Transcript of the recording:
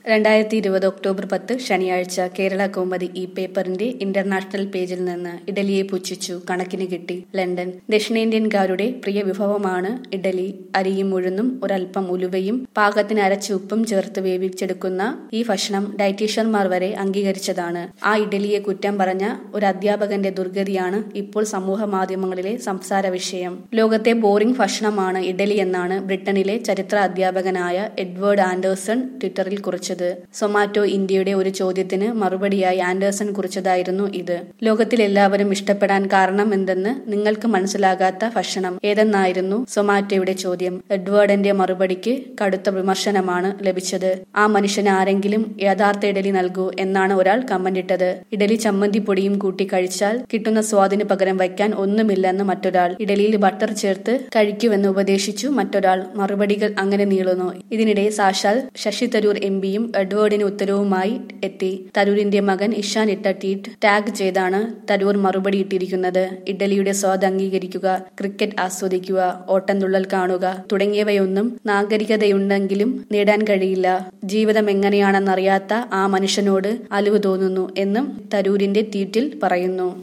രണ്ടായിരത്തി ഇരുപത് ഒക്ടോബർ പത്ത് ശനിയാഴ്ച കേരള കൗമുദി ഈ പേപ്പറിന്റെ ഇന്റർനാഷണൽ പേജിൽ നിന്ന് ഇഡലിയെ പുച്ഛിച്ചു കണക്കിന് കിട്ടി ലണ്ടൻ ദക്ഷിണേന്ത്യൻകാരുടെ പ്രിയ വിഭവമാണ് ഇഡലി അരിയും ഉഴുന്നും ഒരൽപ്പം ഉലുവയും പാകത്തിന് അരച്ച ഉപ്പും ചേർത്ത് വേവിച്ചെടുക്കുന്ന ഈ ഭക്ഷണം ഡയറ്റീഷ്യന്മാർ വരെ അംഗീകരിച്ചതാണ് ആ ഇഡലിയെ കുറ്റം പറഞ്ഞ ഒരു അധ്യാപകന്റെ ദുർഗതിയാണ് ഇപ്പോൾ സമൂഹ മാധ്യമങ്ങളിലെ സംസാര വിഷയം ലോകത്തെ ബോറിംഗ് ഭക്ഷണമാണ് ഇഡലി എന്നാണ് ബ്രിട്ടനിലെ ചരിത്ര അധ്യാപകനായ എഡ്വേർഡ് ആൻഡേഴ്സൺ ട്വിറ്ററിൽ കുറിച്ചത് സൊമാറ്റോ ഇന്ത്യയുടെ ഒരു ചോദ്യത്തിന് മറുപടിയായി ആൻഡേഴ്സൺ കുറിച്ചതായിരുന്നു ഇത് ലോകത്തിൽ എല്ലാവരും ഇഷ്ടപ്പെടാൻ കാരണം എന്തെന്ന് നിങ്ങൾക്ക് മനസ്സിലാകാത്ത ഭക്ഷണം ഏതെന്നായിരുന്നു സൊമാറ്റോയുടെ ചോദ്യം എഡ്വേർഡിന്റെ മറുപടിക്ക് കടുത്ത വിമർശനമാണ് ലഭിച്ചത് ആ മനുഷ്യന് ആരെങ്കിലും യഥാർത്ഥ ഇഡലി നൽകൂ എന്നാണ് ഒരാൾ കമന്റിട്ടത് ഇഡലി ചമ്മന്തി പൊടിയും കൂട്ടി കഴിച്ചാൽ കിട്ടുന്ന സ്വാദിന് പകരം വയ്ക്കാൻ ഒന്നുമില്ലെന്ന് മറ്റൊരാൾ ഇഡലിയിൽ ബട്ടർ ചേർത്ത് കഴിക്കുമെന്ന് ഉപദേശിച്ചു മറ്റൊരാൾ മറുപടികൾ അങ്ങനെ നീളുന്നു ഇതിനിടെ സാക്ഷാൽ ശശി തരൂർ എം പിയും എഡ്വേർഡിന് ഉത്തരവുമായി എത്തി തരൂരിന്റെ മകൻ ഇഷാൻ ഇട്ട ട്വീറ്റ് ടാഗ് ചെയ്താണ് തരൂർ മറുപടി ഇട്ടിരിക്കുന്നത് ഇഡലിയുടെ സ്വാദ് അംഗീകരിക്കുക ക്രിക്കറ്റ് ആസ്വദിക്കുക ഓട്ടംതുള്ളൽ കാണുക തുടങ്ങിയവയൊന്നും നാഗരികതയുണ്ടെങ്കിലും നേടാൻ കഴിയില്ല ജീവിതം എങ്ങനെയാണെന്നറിയാത്ത ആ മനുഷ്യനോട് അലിവ് തോന്നുന്നു എന്നും തരൂരിന്റെ ട്വീറ്റിൽ പറയുന്നു